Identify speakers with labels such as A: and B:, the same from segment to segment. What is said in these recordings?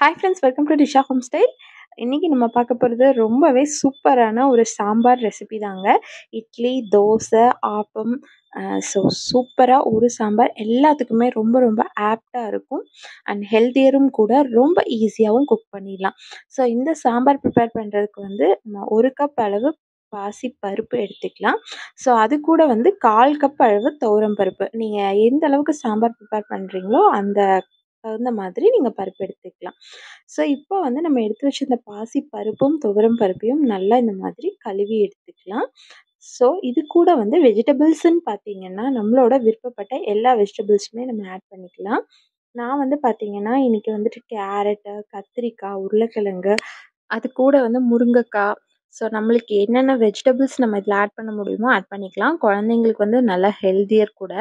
A: hi friends welcome to Disha home style இன்றைக்கி நம்ம பார்க்க போகிறது ரொம்பவே சூப்பரான ஒரு சாம்பார் ரெசிபி தாங்க இட்லி தோசை ஆப்பம் ஸோ சூப்பராக ஒரு சாம்பார் எல்லாத்துக்குமே ரொம்ப ரொம்ப ஆப்டாக இருக்கும் அண்ட் ஹெல்த்தியரும் கூட ரொம்ப ஈஸியாகவும் குக் பண்ணிடலாம் ஸோ இந்த சாம்பார் ப்ரிப்பேர் பண்ணுறதுக்கு வந்து நம்ம ஒரு கப் அளவு பாசி பருப்பு எடுத்துக்கலாம் ஸோ அது கூட வந்து கால் கப் அளவு துவரம் பருப்பு நீங்கள் எந்த அளவுக்கு சாம்பார் ப்ரிப்பேர் பண்ணுறீங்களோ அந்த தகுந்த மாதிரி நீங்கள் பருப்பு எடுத்துக்கலாம் ஸோ இப்போ வந்து நம்ம எடுத்து வச்சிருந்த பாசி பருப்பும் துவரம் பருப்பையும் நல்லா இந்த மாதிரி கழுவி எடுத்துக்கலாம் ஸோ இது கூட வந்து வெஜிடபிள்ஸ்ன்னு பார்த்தீங்கன்னா நம்மளோட விருப்பப்பட்ட எல்லா வெஜிடபிள்ஸுமே நம்ம ஆட் பண்ணிக்கலாம் நான் வந்து பார்த்தீங்கன்னா இன்றைக்கி வந்துட்டு கேரட்டு கத்திரிக்காய் உருளைக்கிழங்கு அது கூட வந்து முருங்கைக்காய் ஸோ நம்மளுக்கு என்னென்ன வெஜிடபிள்ஸ் நம்ம இதில் ஆட் பண்ண முடியுமோ ஆட் பண்ணிக்கலாம் குழந்தைங்களுக்கு வந்து நல்லா ஹெல்த்தியர் கூட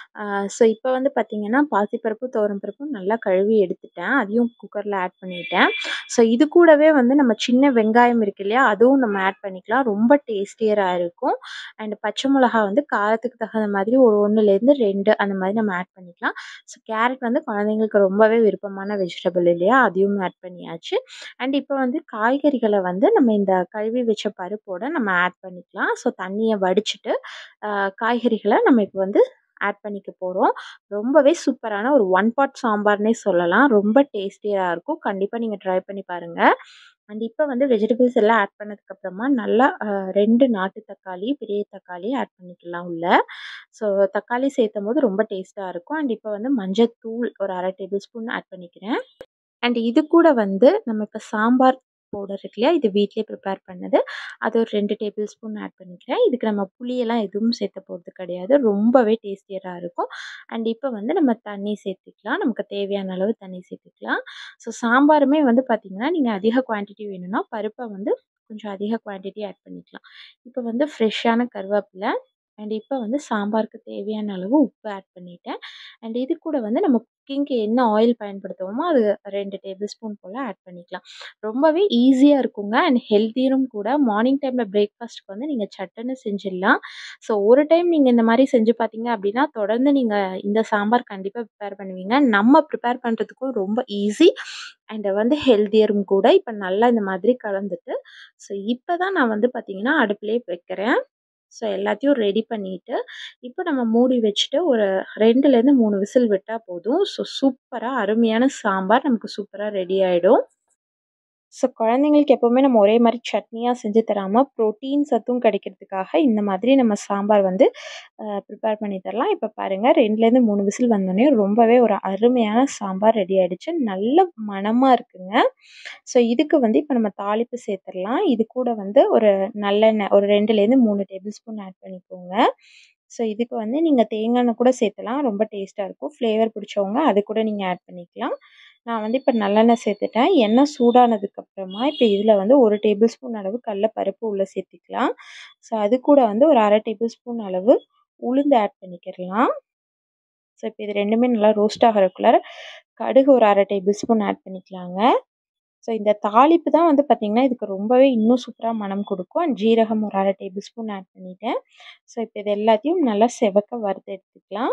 A: ஸோ இப்போ வந்து பார்த்திங்கன்னா பாசிப்பருப்பு துவரம்பருப்பும் நல்லா கழுவி எடுத்துட்டேன் அதையும் குக்கரில் ஆட் பண்ணிட்டேன் ஸோ இது கூடவே வந்து நம்ம சின்ன வெங்காயம் இருக்கு இல்லையா அதுவும் நம்ம ஆட் பண்ணிக்கலாம் ரொம்ப டேஸ்டியராக இருக்கும் அண்ட் பச்சை மிளகா வந்து காரத்துக்கு தகுந்த மாதிரி ஒரு ஒன்றுலேருந்து ரெண்டு அந்த மாதிரி நம்ம ஆட் பண்ணிக்கலாம் ஸோ கேரட் வந்து குழந்தைங்களுக்கு ரொம்பவே விருப்பமான வெஜிடபிள் இல்லையா அதையும் ஆட் பண்ணியாச்சு அண்ட் இப்போ வந்து காய்கறிகளை வந்து நம்ம இந்த கழுவி வச்ச பருப்போடு நம்ம ஆட் பண்ணிக்கலாம் ஸோ தண்ணியை வடிச்சிட்டு காய்கறிகளை நம்ம இப்போ வந்து ஆட் பண்ணிக்க போகிறோம் ரொம்பவே சூப்பரான ஒரு ஒன் பாட் சாம்பார்னே சொல்லலாம் ரொம்ப டேஸ்டியாக இருக்கும் கண்டிப்பாக நீங்கள் ட்ரை பண்ணி பாருங்கள் அண்ட் இப்போ வந்து வெஜிடபிள்ஸ் எல்லாம் ஆட் பண்ணதுக்கப்புறமா நல்லா ரெண்டு நாட்டு தக்காளி பெரிய தக்காளி ஆட் பண்ணிக்கலாம் உள்ள ஸோ தக்காளி சேர்த்தும் போது ரொம்ப டேஸ்ட்டாக இருக்கும் அண்ட் இப்போ வந்து மஞ்சள் தூள் ஒரு அரை டேபிள் ஸ்பூன் ஆட் பண்ணிக்கிறேன் அண்ட் இது கூட வந்து நம்ம இப்போ சாம்பார் பவுடர் இருக்கு இல்லையா இது வீட்லேயே ப்ரிப்பேர் பண்ணது அது ஒரு ரெண்டு டேபிள் ஸ்பூன் ஆட் பண்ணிக்கிறேன் இதுக்கு நம்ம புளியெல்லாம் எதுவும் சேர்த்த போகிறது கிடையாது ரொம்பவே டேஸ்டியராக இருக்கும் அண்ட் இப்போ வந்து நம்ம தண்ணி சேர்த்துக்கலாம் நமக்கு தேவையான அளவு தண்ணி சேர்த்துக்கலாம் ஸோ சாம்பாருமே வந்து பார்த்திங்கன்னா நீங்கள் அதிக குவான்டிட்டி வேணும்னா பருப்பை வந்து கொஞ்சம் அதிக குவான்டிட்டி ஆட் பண்ணிக்கலாம் இப்போ வந்து ஃப்ரெஷ்ஷான கருவேப்பிலை அண்ட் இப்போ வந்து சாம்பாருக்கு தேவையான அளவு உப்பு ஆட் பண்ணிட்டேன் அண்ட் இது கூட வந்து நம்ம குக்கிங்க்கு என்ன ஆயில் பயன்படுத்துவோமோ அது ரெண்டு டேபிள் ஸ்பூன் போல் ஆட் பண்ணிக்கலாம் ரொம்பவே ஈஸியாக இருக்குங்க அண்ட் ஹெல்த்தியும் கூட மார்னிங் டைமில் பிரேக்ஃபாஸ்ட்டுக்கு வந்து நீங்கள் சட்டுன்னு செஞ்சிடலாம் ஸோ ஒரு டைம் நீங்கள் இந்த மாதிரி செஞ்சு பார்த்தீங்க அப்படின்னா தொடர்ந்து நீங்கள் இந்த சாம்பார் கண்டிப்பாக ப்ரிப்பேர் பண்ணுவீங்க நம்ம ப்ரிப்பேர் பண்ணுறதுக்கும் ரொம்ப ஈஸி அண்ட் வந்து ஹெல்த்தியரும் கூட இப்போ நல்லா இந்த மாதிரி கலந்துட்டு ஸோ இப்போ தான் நான் வந்து பார்த்திங்கன்னா அடுப்புலேயே வைக்கிறேன் ஸோ எல்லாத்தையும் ரெடி பண்ணிவிட்டு இப்போ நம்ம மூடி வச்சுட்டு ஒரு ரெண்டுலேருந்து மூணு விசில் விட்டால் போதும் ஸோ சூப்பராக அருமையான சாம்பார் நமக்கு சூப்பராக ரெடி ஆகிடும் ஸோ குழந்தைங்களுக்கு எப்போவுமே நம்ம ஒரே மாதிரி சட்னியாக செஞ்சு தராமல் ப்ரோட்டீன் சத்தும் கிடைக்கிறதுக்காக இந்த மாதிரி நம்ம சாம்பார் வந்து ப்ரிப்பேர் பண்ணி தரலாம் இப்போ பாருங்கள் ரெண்டுலேருந்து மூணு விசில் வந்தோடனே ரொம்பவே ஒரு அருமையான சாம்பார் ரெடி ஆகிடுச்சு நல்ல மணமாக இருக்குங்க ஸோ இதுக்கு வந்து இப்போ நம்ம தாளிப்பு சேர்த்துடலாம் இது கூட வந்து ஒரு நல்லெண்ணெய் ஒரு ரெண்டுலேருந்து மூணு டேபிள் ஸ்பூன் ஆட் பண்ணிக்கோங்க ஸோ இதுக்கு வந்து நீங்கள் தேங்காய் எண்ணெய் கூட சேர்த்துலாம் ரொம்ப டேஸ்ட்டாக இருக்கும் ஃப்ளேவர் பிடிச்சவங்க அது கூட நீங்கள் ஆட் பண்ணிக்கலாம் நான் வந்து இப்போ நல்லெண்ணெய் சேர்த்துட்டேன் எண்ணெய் சூடானதுக்கப்புறமா இப்போ இதில் வந்து ஒரு டேபிள் ஸ்பூன் அளவு கடல பருப்பு உள்ளே சேர்த்துக்கலாம் ஸோ அது கூட வந்து ஒரு அரை டேபிள் ஸ்பூன் அளவு உளுந்து ஆட் பண்ணிக்கிறலாம் ஸோ இப்போ இது ரெண்டுமே நல்லா ரோஸ்ட் ஆகிறக்குள்ளார கடுகு ஒரு அரை டேபிள் ஸ்பூன் ஆட் பண்ணிக்கலாங்க ஸோ இந்த தாளிப்பு தான் வந்து பார்த்திங்கன்னா இதுக்கு ரொம்பவே இன்னும் சூப்பராக மனம் கொடுக்கும் அண்ட் ஜீரகம் ஒரு அரை டேபிள் ஸ்பூன் ஆட் பண்ணிட்டேன் ஸோ இப்போ இது எல்லாத்தையும் நல்லா செவக்க வறுத்து எடுத்துக்கலாம்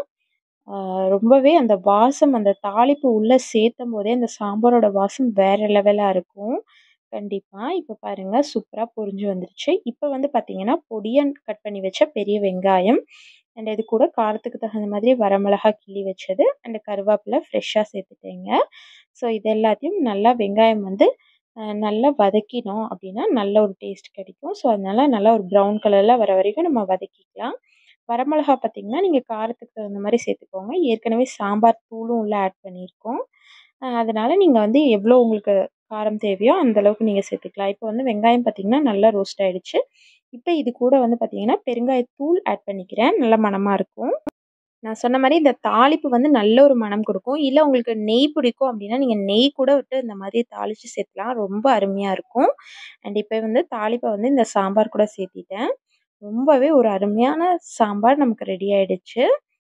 A: ரொம்பவே அந்த வாசம் அந்த தாளிப்பு உள்ளே சேர்த்தும் போதே அந்த சாம்பாரோட வாசம் வேறு லெவலாக இருக்கும் கண்டிப்பாக இப்போ பாருங்கள் சூப்பராக பொரிஞ்சு வந்துருச்சு இப்போ வந்து பார்த்திங்கன்னா பொடியாக கட் பண்ணி வச்ச பெரிய வெங்காயம் அண்ட் இது கூட காரத்துக்கு தகுந்த மாதிரி வரமிளகா கிள்ளி வச்சது அண்ட் கருவேப்பிலை ஃப்ரெஷ்ஷாக சேர்த்துட்டேங்க ஸோ இது எல்லாத்தையும் நல்லா வெங்காயம் வந்து நல்லா வதக்கினோம் அப்படின்னா நல்ல ஒரு டேஸ்ட் கிடைக்கும் ஸோ அதனால் நல்லா ஒரு ப்ரௌன் கலரில் வர வரைக்கும் நம்ம வதக்கிக்கலாம் வரமிளகா பார்த்திங்கன்னா நீங்கள் காரத்துக்கு தகுந்த மாதிரி சேர்த்துக்கோங்க ஏற்கனவே சாம்பார் தூளும் உள்ளே ஆட் பண்ணியிருக்கோம் அதனால் நீங்கள் வந்து எவ்வளோ உங்களுக்கு காரம் தேவையோ அந்தளவுக்கு நீங்கள் சேர்த்துக்கலாம் இப்போ வந்து வெங்காயம் பார்த்திங்கன்னா நல்லா ரோஸ்ட் ஆகிடுச்சு இப்போ இது கூட வந்து பார்த்திங்கன்னா பெருங்காயத்தூள் ஆட் பண்ணிக்கிறேன் நல்ல மணமாக இருக்கும் நான் சொன்ன மாதிரி இந்த தாளிப்பு வந்து நல்ல ஒரு மனம் கொடுக்கும் இல்லை உங்களுக்கு நெய் பிடிக்கும் அப்படின்னா நீங்கள் நெய் கூட விட்டு இந்த மாதிரி தாளித்து சேர்த்துலாம் ரொம்ப அருமையாக இருக்கும் அண்ட் இப்போ வந்து தாளிப்பை வந்து இந்த சாம்பார் கூட சேர்த்திட்டேன் ரொம்பவே ஒரு அருமையான சாம்பார் நமக்கு ரெடி ஆகிடுச்சு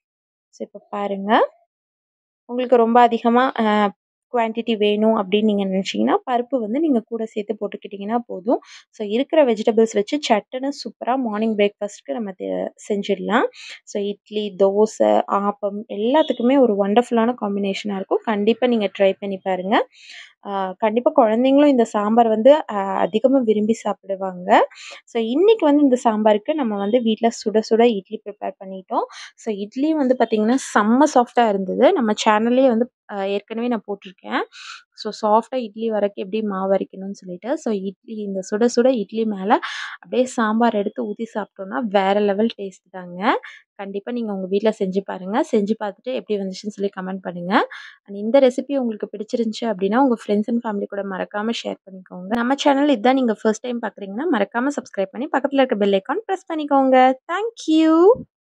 A: ஸோ இப்போ பாருங்கள் உங்களுக்கு ரொம்ப அதிகமாக குவான்டிட்டி வேணும் அப்படின்னு நீங்கள் நினச்சிங்கன்னா பருப்பு வந்து நீங்கள் கூட சேர்த்து போட்டுக்கிட்டிங்கன்னா போதும் ஸோ இருக்கிற வெஜிடபிள்ஸ் வச்சு சட்டுன்னு சூப்பராக மார்னிங் பிரேக்ஃபாஸ்ட்டுக்கு நம்ம செஞ்சிடலாம் ஸோ இட்லி தோசை ஆப்பம் எல்லாத்துக்குமே ஒரு ஒண்டர்ஃபுல்லான காம்பினேஷனாக இருக்கும் கண்டிப்பாக நீங்கள் ட்ரை பண்ணி பாருங்கள் கண்டிப்பாக குழந்தைங்களும் இந்த சாம்பார் வந்து அதிகமாக விரும்பி சாப்பிடுவாங்க ஸோ இன்றைக்கி வந்து இந்த சாம்பாருக்கு நம்ம வந்து வீட்டில் சுட சுட இட்லி ப்ரிப்பேர் பண்ணிட்டோம் ஸோ இட்லியும் வந்து பார்த்திங்கன்னா செம்ம சாஃப்டாக இருந்தது நம்ம சேனல்லே வந்து ஏற்கனவே நான் போட்டிருக்கேன் ஸோ சாஃப்டாக இட்லி வரக்கு எப்படி மாவு அரைக்கணும்னு சொல்லிட்டு ஸோ இட்லி இந்த சுட சுட இட்லி மேலே அப்படியே சாம்பார் எடுத்து ஊற்றி சாப்பிட்டோன்னா வேறு லெவல் டேஸ்ட் தாங்க கண்டிப்பாக நீங்கள் உங்கள் வீட்டில் செஞ்சு பாருங்கள் செஞ்சு பார்த்துட்டு எப்படி வந்துச்சுன்னு சொல்லி கமெண்ட் பண்ணுங்கள் அண்ட் இந்த ரெசிபி உங்களுக்கு பிடிச்சிருந்துச்சி அப்படின்னா உங்கள் ஃப்ரெண்ட்ஸ் அண்ட் ஃபேமிலி கூட மறக்காமல் ஷேர் பண்ணிக்கோங்க நம்ம சேனல் இதுதான் நீங்கள் ஃபர்ஸ்ட் டைம் பார்க்குறீங்கன்னா மறக்காமல் சப்ஸ்கிரைப் பண்ணி பக்கத்தில் இருக்க பெல் ஐக்கான் ப்ரெஸ் பண்ணிக்கோங்க தேங்க்யூ